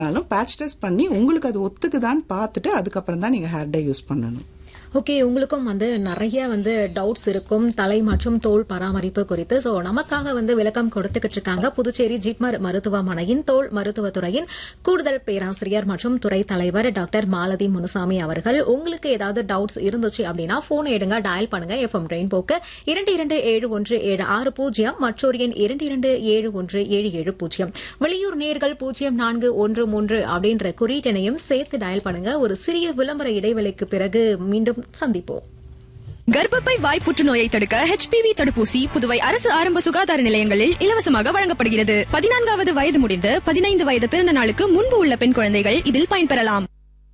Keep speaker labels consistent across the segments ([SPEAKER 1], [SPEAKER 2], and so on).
[SPEAKER 1] batch test பண்ணி உங்களுக்கு அது ஒத்துக்குதான்னு பார்த்துட்டு அதுக்கப்புறம் தான் நீங்க ஹேர் டை யூஸ் பண்ணணும்
[SPEAKER 2] ஓகே உங்களுக்கும் வந்து நிறைய வந்து டவுட்ஸ் இருக்கும் தலை மற்றும் தோல் பராமரிப்பு குறித்து சோ நமக்காக வந்து விளக்கம் கொடுத்துக்கிட்டு இருக்காங்க புதுச்சேரி ஜிப்மர் மருத்துவமனையின் தோல் மருத்துவத்துறையின் கூடுதல் பேராசிரியர் மற்றும் துறை தலைவர் டாக்டர் மாலதி முனுசாமி அவர்கள் உங்களுக்கு ஏதாவது டவுட்ஸ் இருந்துச்சு அப்படின்னா போன் எடுங்க டயல் பண்ணுங்க எஃப்எம் ரெயின்போக்கு இரண்டு இரண்டு ஏழு ஒன்று ஏழு ஆறு பூஜ்ஜியம் மற்றொரு எண் இரண்டு இரண்டு ஏழு ஒன்று ஏழு ஏழு பூஜ்ஜியம் வெளியூர் நேர்கள் பூஜ்ஜியம் நான்கு ஒன்று மூன்று அப்படின்ற குறியீட்டனையும் சேர்த்து டயல் பண்ணுங்க ஒரு சிறிய விளம்பர இடைவெளிக்கு பிறகு மீண்டும் சந்திப்போம்
[SPEAKER 3] கர்ப்பப்பை வாய் புற்றுநோயை தடுக்க ஹெச்பிவி தடுப்பூசி புதுவை அரசு ஆரம்ப சுகாதார நிலையங்களில் இலவசமாக வழங்கப்படுகிறது பதினான்காவது வயது முடிந்து பதினைந்து வயது பிறந்த நாளுக்கு முன்பு உள்ள பெண் குழந்தைகள் இதில் பயன்பெறலாம்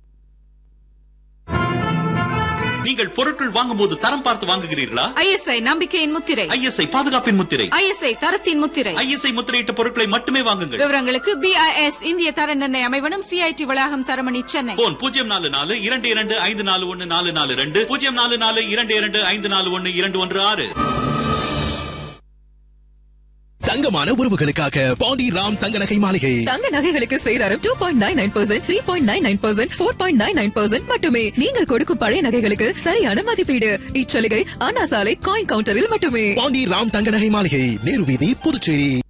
[SPEAKER 4] நீங்கள் பொருட்கள் வாங்கும்போது தரம் பார்த்து வாங்குகிறீர்களா
[SPEAKER 5] ஐஎஸ்ஐ நம்பிக்கையின் முத்திரை
[SPEAKER 4] ஐஎஸ்ஐ பாதுகாப்பின் முத்திரை
[SPEAKER 5] ஐஎஸ்ஐ தரத்தின் முத்திரை
[SPEAKER 4] ஐஎஸ்ஐ முத்திரையிட்ட பொருட்களை மட்டுமே வாங்குங்கள்
[SPEAKER 5] விவரங்களுக்கு பிஐஎஸ் இந்திய தர நிர்ணய அமைவனம் சிஐடி வளாகம் தரமணி சென்னை
[SPEAKER 4] போன் பூஜ்ஜியம் நாலு நாலு இரண்டு இரண்டு ஐந்து நாலு ஒன்னு நாலு நாலு ரெண்டு பூஜ்ஜியம் நாலு நாலு இரண்டு இரண்டு ஐந்து நாலு ஒன்னு இரண்டு ஒன்று ஆறு
[SPEAKER 6] தங்கமான உறவுகளுக்காக பாண்டி ராம் தங்க நகை மாளிகை
[SPEAKER 7] தங்க நகைகளுக்கு சேதாரம் two point nine nine percent three point nine nine percent four point nine nine percent மட்டுமே நீங்கள் கொடுக்கும் பழைய நகைகளுக்கு சரியான மதிப்பீடு இச்சலுகை அண்ணா சாலை காயின் கவுண்டரில் மட்டுமே
[SPEAKER 6] பாண்டி ராம் தங்க நகை மாளிகை நேரு வீதி புதுச்சேரி